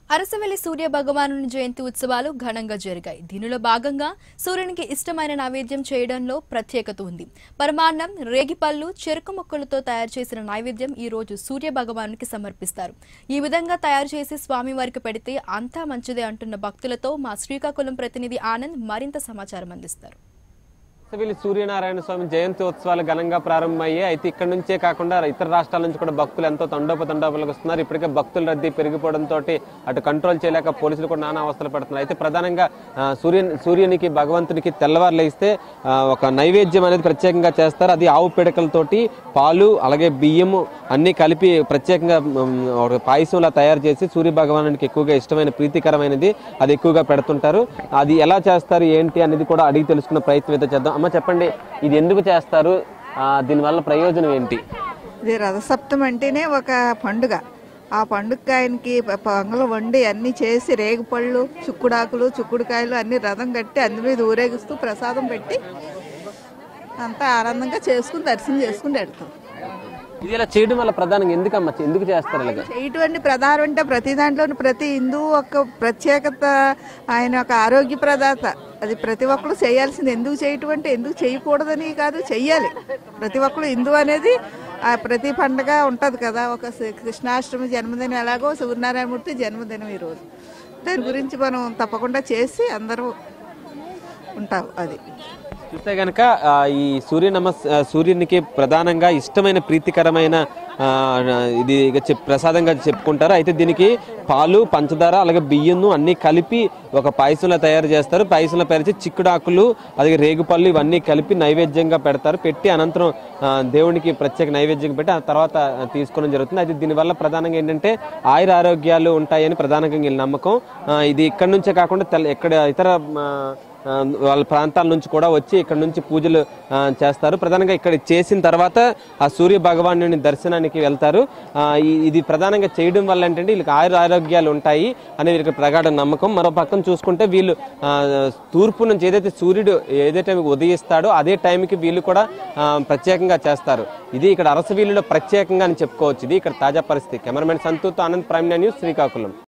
అరసవెల్లి సూర్య భగవాను జయంతి ఉత్సవాలు ఘనంగా జరిగాయి దీనిలో భాగంగా సూర్యునికి ఇష్టమైన నైవేద్యం చేయడంలో ప్రత్యేకత ఉంది పరమాన్నం రేగిపళ్ళు చెరుకు మొక్కలతో తయారు చేసిన నైవేద్యం ఈ రోజు సూర్య భగవానునికి సమర్పిస్తారు ఈ విధంగా తయారు చేసి స్వామివారికి పెడితే అంతా మంచిదే అంటున్న భక్తులతో మా శ్రీకాకుళం ప్రతినిధి ఆనంద్ మరింత సమాచారం అందిస్తారు అరసవెల్లి సూర్యనారాయణ స్వామి జయంతి ఉత్సవాలు ఘనంగా ప్రారంభమయ్యాయి అయితే ఇక్కడ నుంచే కాకుండా ఇతర రాష్ట్రాల నుంచి కూడా భక్తులు ఎంతో తండోపతండోపలకు వస్తున్నారు ఇప్పటికే భక్తుల రద్దీ పెరిగిపోవడంతో అటు కంట్రోల్ చేయలేక పోలీసులు కూడా నానా అవస్థలు పడుతున్నారు అయితే ప్రధానంగా ఆ, సూర్య సూర్యునికి భగవంతునికి తెల్లవారులు ఇస్తే ఆ, ఒక నైవేద్యం అనేది ప్రత్యేకంగా చేస్తారు అది ఆవు పిడకలతోటి పాలు అలాగే బియ్యము అన్ని కలిపి ప్రత్యేకంగా మ్, ఒక పాయసంలా తయారు చేసి సూర్య భగవానునికి ఎక్కువగా ఇష్టమైన ప్రీతికరమైనది అది ఎక్కువగా పెడుతుంటారు అది ఎలా చేస్తారు ఏంటి అనేది కూడా అడిగి తెలుసుకున్న ప్రయత్నం అయితే చేద్దాం అమ్మ చెప్పండి ఇది ఎందుకు చేస్తారు ఆ, దీనివల్ల ప్రయోజనం ఏంటి ఇది రథసప్తం అంటేనే ఒక పండుగ ఆ పండుగ ఆయనకి ప- పొంగలు వండి అన్ని చేసి రేగుపళ్ళు చుక్కుడాకులు చుక్కుడుకాయలు అన్ని రథం కట్టి అందు మీద ఊరేగిస్తూ ప్రసాదం పెట్టి అంతా ఆనందంగా చేసుకుని దర్శనం చేసుకుని వెళ్తాం ఇది ఇలా చేయడం వల్ల ప్రధానంగా ఎందుకమ్మా ఎందుకు చేస్తారు ఇలాగ ఇటువంటి ప్రధానం అంటే ప్రతి దాంట్లోని ప్రతి హిందువు ఒక ప్రత్యేకత ఆయన ఒక ఆరోగ్య ప్రదాత అది ప్రతి ఒక్కరు చేయాల్సింది ఎందుకు చేయటం అంటే ఎందుకు చేయకూడదని కాదు చెయ్యాలి ప్రతి ఒక్కరు హిందూ అనేది ఆ ప్రతి పండగ ఉంటది కదా ఒక శ్రీ- కృష్ణాష్టమి జన్మదినం ఎలాగో సూర్యనారాయణమూర్తి జన్మదినం ఈరోజు దాని గురించి మనం తప్పకుండా చేసి అందరూ ఉంటాం అది చూస్తే గనక ఆ, ఈ సూర్య నమస్ ఆ, సూర్యునికి ప్రధానంగా ఇష్టమైన ప్రీతికరమైన ఆ, ఇది ఇక చెప్ ప్రసాదంగా చెప్పుకుంటారు అయితే దీనికి పాలు పంచదార అలాగే బియ్యం అన్ని కలిపి ఒక పాయసంలో తయారు చేస్తారు పాయసంలో పరిచి చిక్కుడాకులు అలాగే రేగుపళ్ళు ఇవన్నీ కలిపి నైవేద్యంగా పెడతారు పెట్టి అనంతరం ఆ, దేవునికి ప్రత్యేక నైవేద్యం పెట్టి ఆ తర్వాత తీసుకోవడం జరుగుతుంది అయితే దీనివల్ల ప్రధానంగా ఏంటంటే ఆయుర ఆరోగ్యాలు ఉంటాయని ప్రధానంగా వీళ్ళ నమ్మకం ఆ, ఇది ఇక్కడ నుంచే కాకుండా తెల్ల ఎక్కడ ఇతర ఆ, ఆ, వాళ్ళ ప్రాంతాల నుంచి కూడా వచ్చి ఇక్కడ నుంచి పూజలు ఆ, చేస్తారు ప్రధానంగా ఇక్కడ చేసిన తర్వాత ఆ సూర్య భగవాను దర్శనానికి వెళ్తారు ఆ, ఈ- ఇది ప్రధానంగా చేయడం వల్ల ఏంటంటే వీళ్ళకి ఆయుర ఆరోగ్యాలు ఉంటాయి అనేది వీళ్ళకి ప్రగాఢ నమ్మకం మరో పక్కన చూసుకుంటే వీళ్ళు ఆ, తూర్పు నుంచి ఏదైతే సూర్యుడు ఏదైతే ఉదయిస్తాడో అదే టైంకి వీళ్ళు కూడా ఆ, ప్రత్యేకంగా చేస్తారు ఇది ఇక్కడ అరసవీలులో ప్రత్యేకంగా అని చెప్పుకోవచ్చు ఇది ఇక్కడ తాజా పరిస్థితి కెమెరామెన్ సంతూర్తో ఆనంద్ ప్రైమ్ న్యూస్ శ్రీకాకుళం